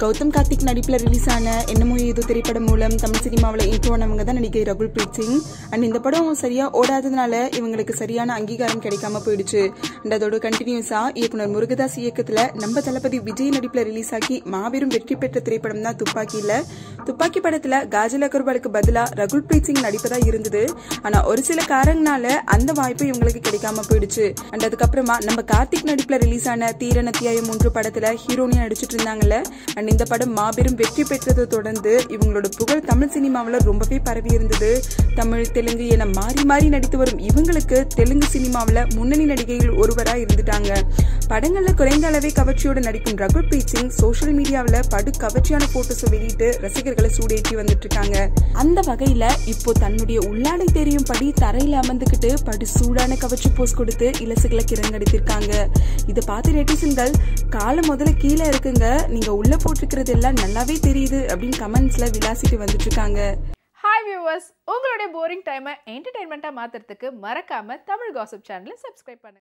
கௌதம் கார்த்திக் நடிப்பில் ரிலீஸ் ஆன என்னமோ ஏதோ திரைப்படம் மூலம் தமிழ் சினிமாவில் இன்ட்ரோ ஆனவங்க தான் நடிகை ரகுல் பிரீத் சிங் அண்ட் இந்த படம் சரியா ஓடாததுனால இவங்களுக்கு சரியான அங்கீகாரம் கிடைக்காம போயிடுச்சு அண்ட் அதோட கண்டினியூஸா இயக்குனர் முருகதாஸ் இயக்கத்துல நம்ம தளபதி விஜய் நடிப்பில் ரிலீஸ் ஆகி மாபெரும் வெற்றி பெற்ற திரைப்படம் தான் துப்பாக்கியில துப்பாக்கி படத்துல காஜல் அகர்வாலுக்கு பதிலா ரகுல் பிரீத் சிங் நடிப்பதா இருந்தது ஆனா ஒரு சில காரணங்களால அந்த வாய்ப்பு இவங்களுக்கு கிடைக்காம போயிடுச்சு அண்ட் அதுக்கப்புறமா நம்ம கார்த்திக் நடிப்புல ரிலீஸ் ஆன தீரன் அத்தியாயம் மூன்று படத்துல ஹீரோனியா நடிச்சிட்டு இருந்தாங்கல்ல அண்ட் இந்த படம் மாபெரும் வெற்றி பெற்றதை தொடர்ந்து இவங்களோட புகழ் தமிழ் சினிமாவில் ரொம்பவே பரவி இருந்தது தமிழ் தெலுங்கு என மாறி மாறி நடித்து வரும் இவங்களுக்கு தெலுங்கு சினிமாவில் முன்னணி நடிகைகள் ஒருவரா இருந்துட்டாங்க படங்கள்ல குறைந்த அளவே கவர்ச்சியோடு நடிக்கும் ரகுல் பிரீத் சிங் சோஷியல் மீடியாவில் படு கவர்ச்சியான போட்டோஸ் வெளியிட்டு ரசிகர்களை சூடேற்றி வந்துட்டு இருக்காங்க அந்த வகையில இப்போ தன்னுடைய உள்ளாடை தெரியும் படி தரையில அமர்ந்துகிட்டு படு சூடான கவர்ச்சி போஸ் கொடுத்து இலசுகளை கிரங்கடித்திருக்காங்க இதை பார்த்து நெட்டிசன்கள் காலை முதல்ல கீழே இருக்குங்க நீங்க உள்ள போட்டிருக்கிறது எல்லாம் நல்லாவே தெரியுது அப்படின்னு கமெண்ட்ஸ்ல விளாசிட்டு வந்துட்டு இருக்காங்க ஹாய் வியூவர்ஸ் உங்களுடைய போரிங் டைமை என்டர்டைன்மெண்ட்டாக மாற்றுறதுக்கு மறக்காமல் தமிழ் காசிப் சேனலை சப்ஸ்கிரைப் பண்ணுங்க